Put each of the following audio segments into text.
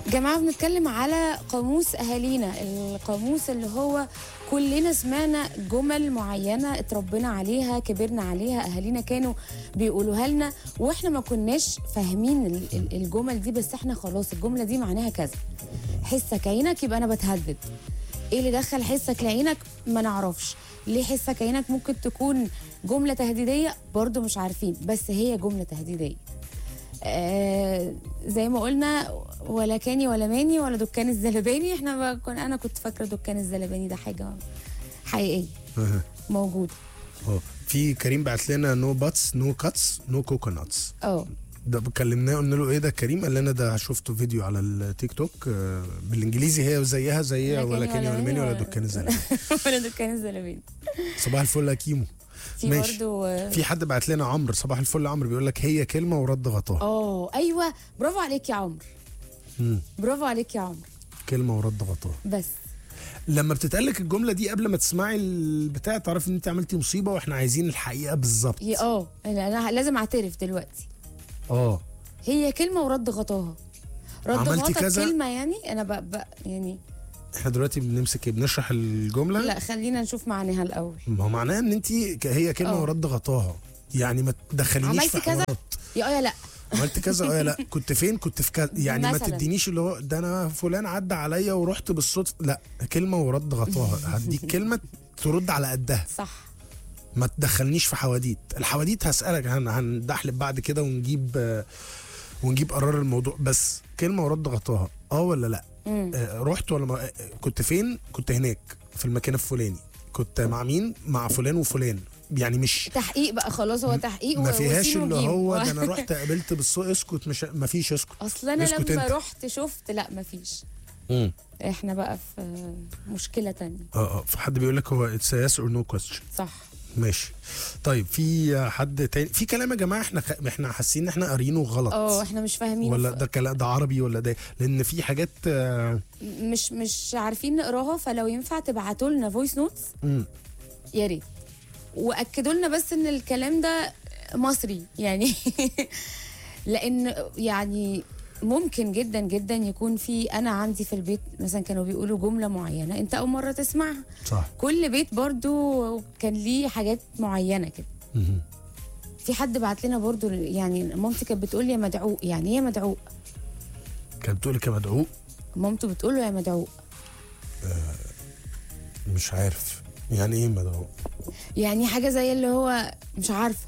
جماعة بنتكلم على قاموس أهالينا القاموس اللي هو كلنا سمعنا جمل معينة اتربينا عليها كبرنا عليها أهالينا كانوا بيقولوها لنا وإحنا ما كناش فاهمين ال- ال- الجمل دي بس إحنا خلاص الجملة دي معناها كذا حسك عينك يبقى أنا بتهدد إيه اللي دخل حسك لعينك ما نعرفش ليه حسك عينك ممكن تكون جملة تهديدية برضو مش عارفين بس هي جملة تهديدية آه زي ما قلنا ولا كاني ولا ماني ولا دكان الزلباني احنا بقى كن انا كنت فاكره دكان الزلباني ده حاجه حقيقيه أها. موجوده اه في كريم بعت لنا نو باتس نو كاتس نو كوكوناتس اه ده كلمناه قلنا له ايه ده كريم قال لنا ده شفته فيديو على التيك توك آه، بالانجليزي هي زيها زي لا ولا كاني كاني ولا ولا ماني ماني ولا ولا- دكان الزلمه ولا دكان الزلباني صباح الفل يا كيمو في ماشي. برضو اه في حد بعت لنا عمرو صباح الفل يا عمرو بيقول لك هي كلمه ورد غطاها آه، ايوه برافو عليك يا عمرو مم. برافو عليك يا عمرو كلمه ورد غطاها بس لما بتتقال لك الجمله دي قبل ما تسمعي البتاع تعرف ان انت عملتي مصيبه واحنا عايزين الحقيقه بالظبط هي اه انا أنا لازم اعترف دلوقتي اه هي كلمه ورد غطاها رد عملتي غطا كذا؟ كلمه يعني انا بقى, بقى يعني احنا دلوقتي بنمسك ايه بنشرح الجمله لا خلينا نشوف معناها الاول ما هو معناه ان انت ك- هي كلمه اه. ورد غطاها يعني ما تدخلينيش عملتي في كذا؟ حوارات يا اه يا لا عملت كذا اه لا كنت فين كنت في كذا يعني ما مثلاً. تدينيش اللي هو ده انا فلان عدى عليا ورحت بالصدفه لا كلمه ورد غطاها هديك كلمه ترد على قدها صح ما تدخلنيش في حواديت الحواديت هسألك هن هندحلب بعد كده ونجيب آه، ونجيب قرار الموضوع بس كلمة ورد غطاها اه ولا لا مم. آه رحت ولا ما آه، كنت فين كنت هناك في المكان الفلاني كنت مع مين مع فلان وفلان يعني مش تحقيق بقى خلاص هو تحقيق ما و- فيهاش وسين اللي وجيم. هو ده انا رحت قابلت بالصوت اسكت مش ما فيش اسكت اصل انا اسكت لما انت. رحت شفت لا مفيش اه احنا بقى في مشكله تانية اه فحد بيقول لك هو اتس يس اور نو كويستشن صح ماشي طيب في حد تاني في كلام يا جماعه احنا خ... احنا حاسين ان احنا قارينه غلط اه احنا مش فاهمين ولا ف- ده كلام ده عربي ولا ده لان في حاجات آه، مش مش عارفين نقراها فلو ينفع تبعتوا لنا فويس نوتس مم. يا ريت واكدوا لنا بس ان الكلام ده مصري يعني لان يعني ممكن جدا جدا يكون في انا عندي في البيت مثلا كانوا بيقولوا جمله معينه انت اول مره تسمعها صح كل بيت برضو كان ليه حاجات معينه كده مهم. في حد بعت لنا برضو يعني مامتي كانت بتقول لي يا مدعوق يعني ايه يا مدعوق كانت بتقول لك يا مدعوق مامته بتقول له يا مدعوق مش عارف يعني ايه مدعوق يعني حاجه زي اللي هو مش عارفه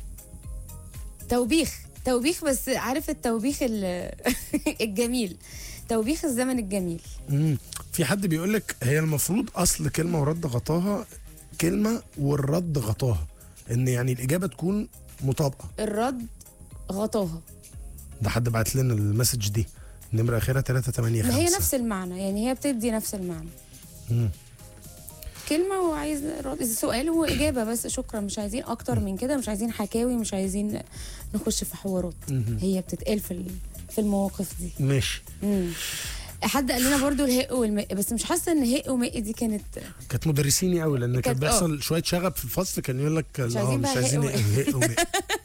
توبيخ توبيخ بس عارف التوبيخ ال- الجميل توبيخ الزمن الجميل مم. في حد بيقول لك هي المفروض اصل كلمه ورد غطاها كلمه والرد غطاها ان يعني الاجابه تكون مطابقه الرد غطاها ده حد بعت لنا المسج دي نمره اخرها 385 ما هي نفس المعنى يعني هي بتدي نفس المعنى مم. كلمة وعايز رد سؤال وإجابة بس شكرا مش عايزين أكتر من كده مش عايزين حكاوي مش عايزين نخش في حوارات مهم. هي بتتقال في ال- في المواقف دي ماشي مم. حد قال لنا برضو الهق والمق بس مش حاسه ان هق ومق دي كانت كانت مدرسيني قوي لان كان كانت- بيحصل شويه شغب في الفصل كان يقول لك مش اه عايزين مش بقى عايزين هق هق ومق.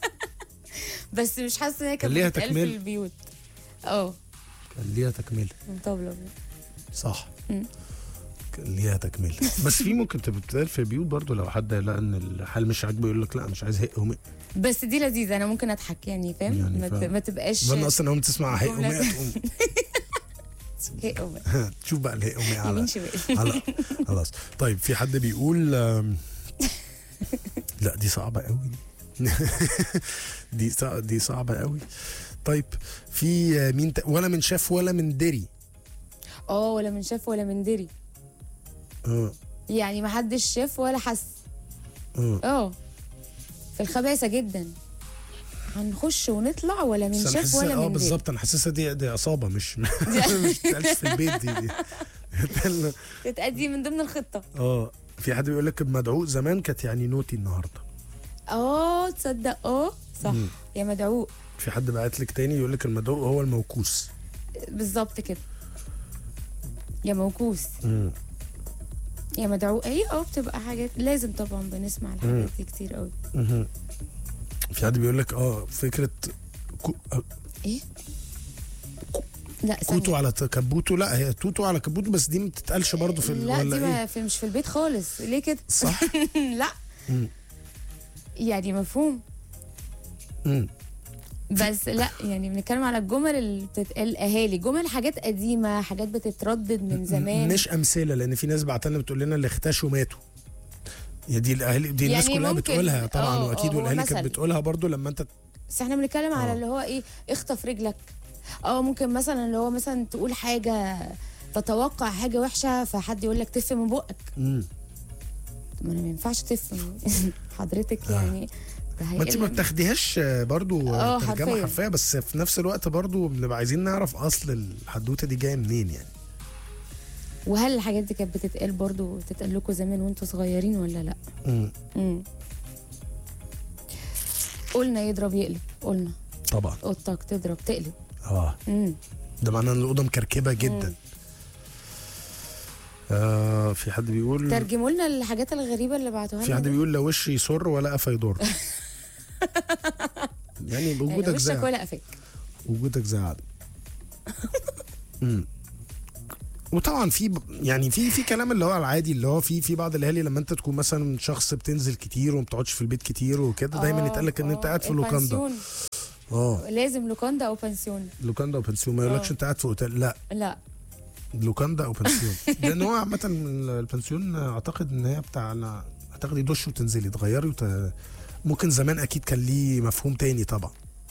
بس مش حاسه ان هي كان كانت ليها بتتقال تكملة. في البيوت اه كان ليها تكمله طبلة صح مم. كان ليها تكمله بس في ممكن تبقى بتتقال في بيوت برضو لو حد لقى ان الحال مش عاجبه يقول لك لا مش عايز هق ومق بس دي لذيذه انا ممكن اضحك يعني فاهم يعني ما, ت- فاهم. ما تبقاش ظن اصلا اول ما تسمع هق جملة. ومق تقوم هق ومق تشوف بقى الهق ومق على يمين شمال على خلاص طيب في حد بيقول آم، لا دي صعبه قوي دي دي صع- دي صعبه قوي طيب في آه، مين ت... ولا من شاف ولا من دري اه ولا من شاف ولا من دري اه يعني ما حدش شاف ولا حس اه اه في الخباثه جدا هنخش ونطلع ولا من بس أنا شاف حاسسها- ولا اه من دري بالظبط انا حاسسها دي دي عصابه مش مش بتتقالش في البيت دي دي بتتقال- تتأدي من ضمن الخطه اه في حد بيقول لك مدعوق زمان كانت يعني نوتي النهارده اه تصدق اه صح مم. يا مدعوق في حد بعت لك تاني يقول لك المدعوق هو الموكوس بالظبط كده يا موكوس مم. يا مدعوق هي اه بتبقى حاجات لازم طبعا بنسمع الحاجات دي كتير قوي مهم. في حد بيقول لك اه فكره كو... آه، ايه لا كوتو ثانية. على ت- كبوتو لا هي توتو على كبوتو بس دي ما بتتقالش برضه في ال- لا ولا دي ايه ما في مش في البيت خالص ليه كده صح لا مم. يعني مفهوم مم. بس لا يعني بنتكلم على الجمل اللي بتتقال اهالي جمل حاجات قديمه حاجات بتتردد من زمان مش امثله لان في ناس بعتلنا بتقول لنا اللي اختشوا ماتوا يا دي الاهالي دي الناس يعني كلها ممكن- بتقولها طبعا اه، واكيد اه، هو والاهالي مثل. كانت بتقولها برضو لما انت بس احنا بنتكلم على اه. اللي هو ايه اخطف رجلك اه ممكن مثلا اللي هو مثلا تقول حاجه تتوقع حاجه وحشه فحد يقول لك تف من بقك مم. طب ما انا ما ينفعش تف من- حضرتك يعني ده ما انت ما هيقل- بتاخديهاش برضو اه، ترجمه حرفيا. حرفيه بس في نفس الوقت برضو بنبقى عايزين نعرف اصل الحدوته دي جايه منين يعني وهل الحاجات دي كانت بتتقال برضو بتتقال لكم زمان وانتوا صغيرين ولا لا مم. امم قلنا يضرب يقلب قلنا طبعا اوضتك تضرب تقلب اه امم ده معناه ان الاوضه مكركبه جدا آه في حد بيقول ترجموا لنا الحاجات الغريبه اللي بعتوها في لنا حد دي. بيقول لا وش يسر ولا قفا يضر يعني يعني وجودك وشك زي ولا قفاك وجودك زي عدم امم وطبعا في ب- يعني في في كلام اللي هو العادي اللي هو في في بعض الاهالي لما انت تكون مثلا شخص بتنزل كتير وما بتقعدش في البيت كتير وكده دايما آه، يتقال لك ان انت آه، قاعد في لوكاندا البنسيون. اه لازم لوكاندا او بنسيون لوكاندا وبنسيون ما يقولكش آه. انت قاعد في اوتيل لا لا لوكاندا او بنسيون لان هو عامه البنسيون اعتقد ان هي بتاع أنا هتاخدي دش وتنزلي تغيري وت... ممكن زمان اكيد كان ليه مفهوم تاني طبعا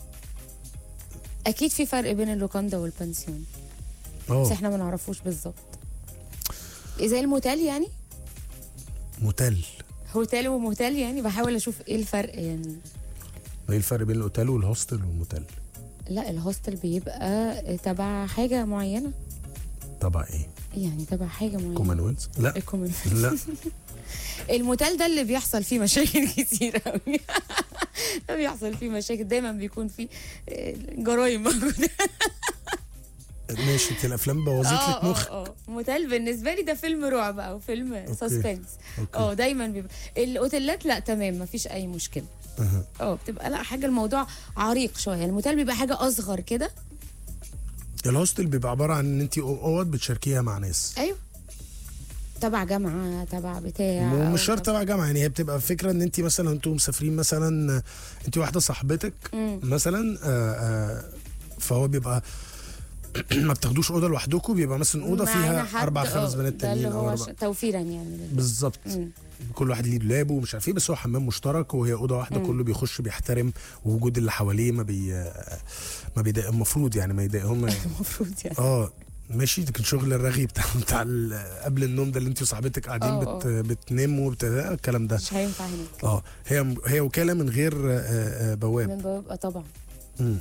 اكيد في فرق بين اللوكاندا والبنسيون بس اه احنا ما نعرفوش بالظبط زي الموتيل يعني موتيل هوتيل وموتيل يعني بحاول اشوف ايه الفرق يعني ايه الفرق بين الاوتيل والهوستل والموتيل لا الهوستل بيبقى تبع حاجه معينه طبعا ايه يعني تبع حاجه معينه كومنولث لا الكومن لا الموتيل ده اللي بيحصل فيه مشاكل كتير قوي ده بيحصل فيه مشاكل دايما بيكون فيه آه، جرايم موجوده ماشي انت الافلام بوظت لك اه مخ اه اه موتيل بالنسبه لي ده فيلم رعب او فيلم سسبنس اوكي اه دايما بيبقى الاوتيلات لا تمام مفيش اي مشكله أها. اه بتبقى لا حاجه الموضوع عريق شويه الموتيل بيبقى حاجه اصغر كده الهوستل بيبقى عباره عن ان انت اوض بتشاركيها مع ناس ايوه تبع جامعه تبع بتاع ومش أو- شرط تبع جامعه يعني هي بتبقى فكره ان انت مثلا انتوا مسافرين مثلا انت واحده صاحبتك مم. مثلا آه، آه، فهو بيبقى ما بتاخدوش اوضه لوحدكم بيبقى مثلا اوضه معانا فيها حد- اربع خمس اه، بنات ده اللي تانيين او هو اربع ش- توفيرا يعني بالظبط مم. كل واحد ليه دولابه ومش عارف ايه بس هو حمام مشترك وهي اوضه واحده مم. كله بيخش بيحترم ووجود اللي حواليه ما بي ما بيضايق المفروض يعني ما يضايقهم المفروض يعني اه ماشي ده كان شغل الرغي بتاع بتاع ال- قبل النوم ده اللي انت وصاحبتك قاعدين اه، بت اه. بتناموا وبت... الكلام ده مش هينفع هناك اه هي هي وكاله من غير آه، آه، بواب من بيبقى طبعا مم.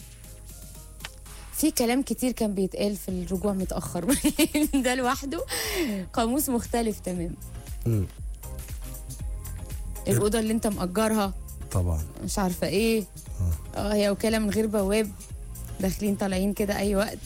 في كلام كتير كان بيتقال في الرجوع متاخر ده لوحده قاموس مختلف تمام مم. الاوضه اللي انت مأجرها طبعا مش عارفه ايه اه هي وكاله من غير بواب داخلين طالعين كده اي وقت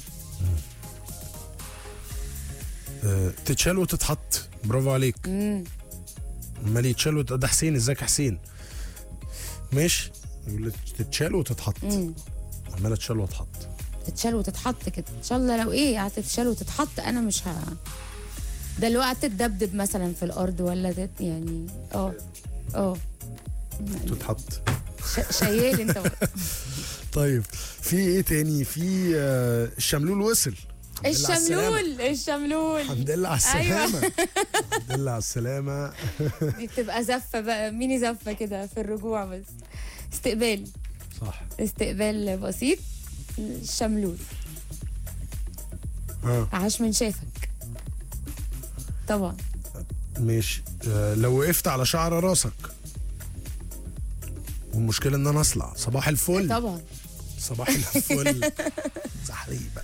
آه، تتشال وتتحط برافو عليك امم امال يتشال وت... ده حسين ازيك يا حسين ماشي يقول لك تتشال وتتحط امم عماله تتشال وتتحط تتشال وتتحط كده ان شاء الله لو ايه هتتشال وتتحط انا مش ه ده اللي هو قعدت تدبدب مثلا في الارض ولا تت يعني اه اه تتحط ش- شيال انت بقى. طيب في ايه تاني في آه، الشملول وصل الحمد لله على السلامة. الشملول الشملول الحمد لله على أيوة. السلامة الحمد لله على السلامة دي بتبقى زفه بقى ميني زفه كده في الرجوع بس استقبال صح استقبال بسيط الشملول اه عاش من شافك طبعا ماشي آه، لو وقفت على شعر راسك والمشكلة ان انا اصلع صباح الفل طبعا صباح الفل زحليق بقى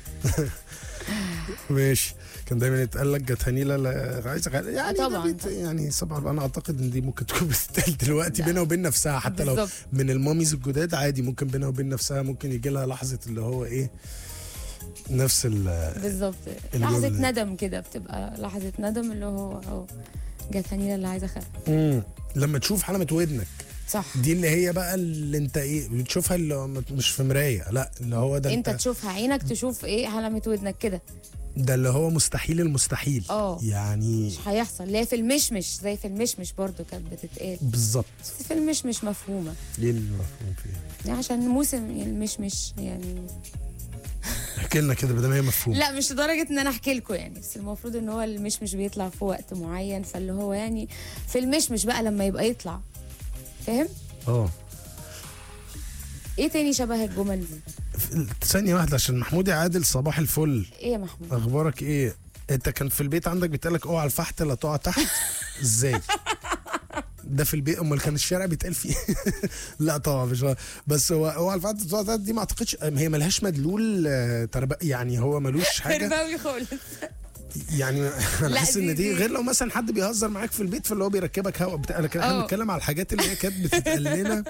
ماشي كان دايما يتقال لك جت هنيله لا- عايز غ- يعني ده طبعاً، بيت- يعني صباح انا اعتقد ان دي ممكن تكون بتتقال دلوقتي بينها وبين نفسها حتى لو بالظبط. من الماميز الجداد عادي ممكن بينها وبين نفسها ممكن يجي لها لحظه اللي هو ايه نفس ال بالظبط الجملة. لحظه ندم كده بتبقى لحظه ندم اللي هو اه جت هنيله اللي عايزه اخاف مم. لما تشوف حلمة ودنك صح دي اللي هي بقى اللي انت ايه بتشوفها اللي هو مش في مرايه لا اللي هو ده انت انت, تشوفها عينك تشوف ايه علامه ودنك كده ده اللي هو مستحيل المستحيل اه. يعني مش هيحصل اللي هي في المشمش زي في المشمش برضو كانت بتتقال بالظبط بس في المشمش مفهومه ليه المفهوم فيها يعني عشان موسم المشمش يعني احكي لنا كده بدل ما هي مفهوم لا مش لدرجه ان انا احكي لكم يعني بس المفروض ان هو المشمش بيطلع في وقت معين فاللي هو يعني في المشمش بقى لما يبقى يطلع فاهم اه ايه تاني شبه الجمل دي ثانيه واحده عشان محمود عادل صباح الفل ايه يا محمود اخبارك ايه انت كان في البيت عندك بيتقالك اوعى الفحت لا تقع تحت ازاي ده في البيت امال كان الشارع بيتقال فيه لا طبعا مش هو. بس هو اوعى الفحت لا تقع تحت دي ما اعتقدش هي ملهاش مدلول آه، تربى يعني هو ملوش حاجه تربوي خالص يعني انا لا، بحس دي- ان دي دي- غير لو مثلا حد بيهزر معاك في البيت فاللي هو بيركبك هوا بتاع لكن احنا اه. بنتكلم على الحاجات اللي هي كانت بتتقال لنا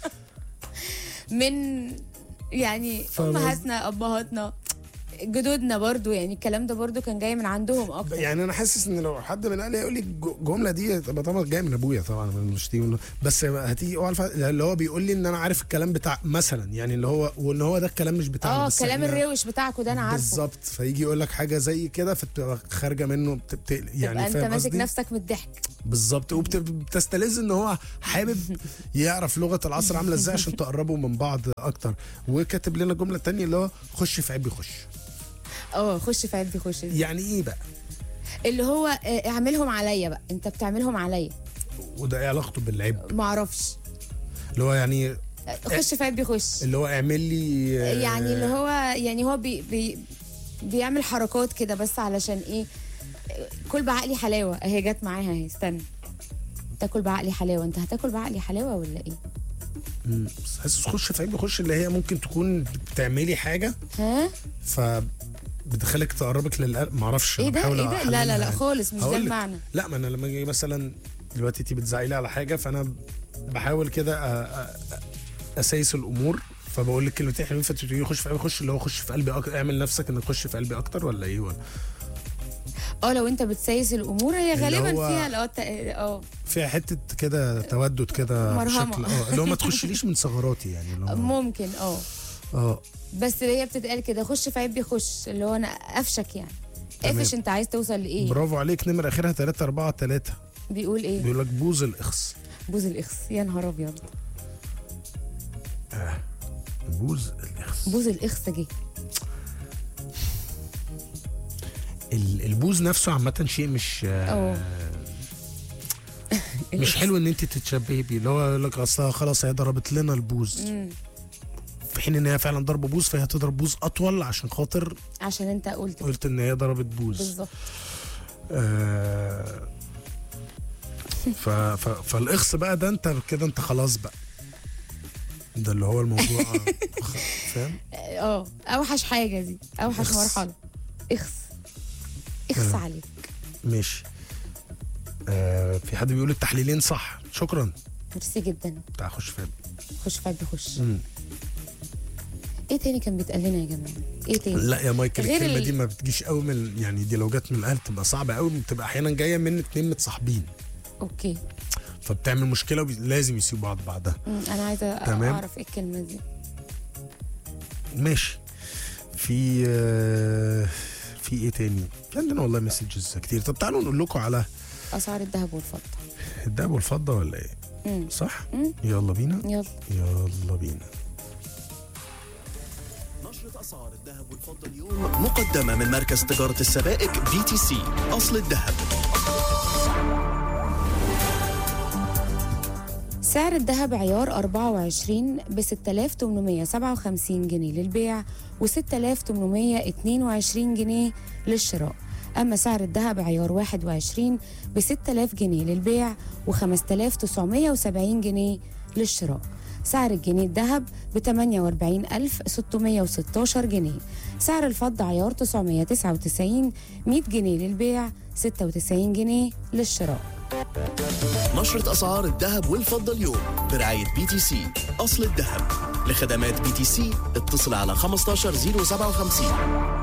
من يعني فاهم امهاتنا ابهاتنا جدودنا برضو يعني الكلام ده برضو كان جاي من عندهم اكتر يعني انا حاسس ان لو حد من اهلي يقول لي الجمله دي تبقى طبعا جايه من ابويا طبعا مش دي منه. بس هتيجي اوعى الف- اللي هو بيقول لي ان انا عارف الكلام بتاع مثلا يعني اللي هو وان هو ده الكلام مش بتاعنا اه بس الكلام إحنا- الروش بتاعكوا ده انا عارفه بالظبط فيجي يقول لك حاجه زي كده فتبقى خارجه منه بتبت... يعني يعني انت فاهم ماسك قصدي نفسك من الضحك بالظبط وبتستلذ ان هو حابب يعرف لغه العصر عامله ازاي عشان تقربوا من بعض اكتر وكاتب لنا جمله تانية اللي هو خش في عيب يخش اه خش في عيب خش يعني ايه بقى اللي هو آه، اعملهم عليا بقى انت بتعملهم عليا وده ايه علاقته بالعيب معرفش اللي هو يعني آه، خش في عيب يخش اللي هو اعمل لي آه، يعني اللي هو يعني هو بي بي بيعمل حركات كده بس علشان ايه كل بعقلي حلاوه اهي جت معاها اهي استنى تاكل بعقلي حلاوه انت هتاكل بعقلي حلاوه ولا ايه مم. بس حاسس خش في عيب يخش اللي هي ممكن تكون بتعملي حاجه ها ف بتخليك تقربك للقلب معرفش ايه أنا ده بحاول ايه ده لا أحللها لا لا يعني. خالص مش ده هقولك. المعنى لا ما انا لما اجي مثلا دلوقتي انت بتزعلي على حاجه فانا بحاول كده أ- أ- أ- اسايس الامور فبقول لك كلمتين حلوين فتقولي خش في قلبي خش اللي هو خش في قلبي أكتر اعمل نفسك انك تخش في قلبي اكتر ولا ايه ولا اه لو انت بتسيس الامور هي اللي غالبا هو- فيها لا الت- اه فيها حته كده تودد كده مرهمة. بشكل اه اللي هو ما تخشليش من ثغراتي يعني اللي هو ممكن اه اه بس هي بتتقال كده خش في عيب يخش اللي هو انا قفشك يعني تمام. قفش انت عايز توصل لايه برافو عليك نمر اخرها 3 4 3 بيقول ايه بيقول لك بوز الاخص بوز الاخس يا نهار ابيض بوز الاخص بوز الاخس جه ال- البوز نفسه عامه شيء مش اه مش حلو ان انت تتشبهي بيه اللي هو يقول لك اصلا خلاص هي ضربت لنا البوز مم. في حين ان هي فعلا ضربه بوز فهي هتضرب بوز اطول عشان خاطر عشان انت قلت كده. قلت ان هي ضربت بوز بالظبط آه ف ف فالاخص بقى ده انت كده انت خلاص بقى ده اللي هو الموضوع خ- فاهم اه اوحش حاجه دي اوحش إخس. مرحله اخس اخس آه. عليك ماشي آه في حد بيقول التحليلين صح شكرا ميرسي جدا تعال خش فين خش في قلبي خش مم. ايه تاني كان بيتقال لنا يا جماعه ايه تاني لا يا مايكل غير الكلمه ال- دي ما بتجيش قوي من يعني دي لو جت من الاهل تبقى صعبه قوي بتبقى احيانا جايه من اتنين متصاحبين اوكي فبتعمل مشكله ولازم يسيبوا بعض بعدها مم. انا عايزه تمام. اعرف ايه الكلمه دي ماشي في آه، في ايه تاني في عندنا والله مسجز كتير طب تعالوا نقول لكم على اسعار الذهب والفضه الدهب والفضه ولا ايه مم. صح مم. يلا بينا يلا يلا بينا نشرة أسعار الذهب والفضة اليوم مقدمة من مركز تجارة السبائك بي تي سي أصل الذهب سعر الذهب عيار 24 ب 6857 جنيه للبيع و 6822 جنيه للشراء أما سعر الذهب عيار 21 ب 6000 جنيه للبيع و 5970 جنيه للشراء سعر الجنيه الذهب ب 48616 جنيه سعر الفضة عيار 999 100 جنيه للبيع 96 جنيه للشراء نشرة أسعار الذهب والفضة اليوم برعاية بي تي سي أصل الذهب لخدمات بي تي سي اتصل على 15057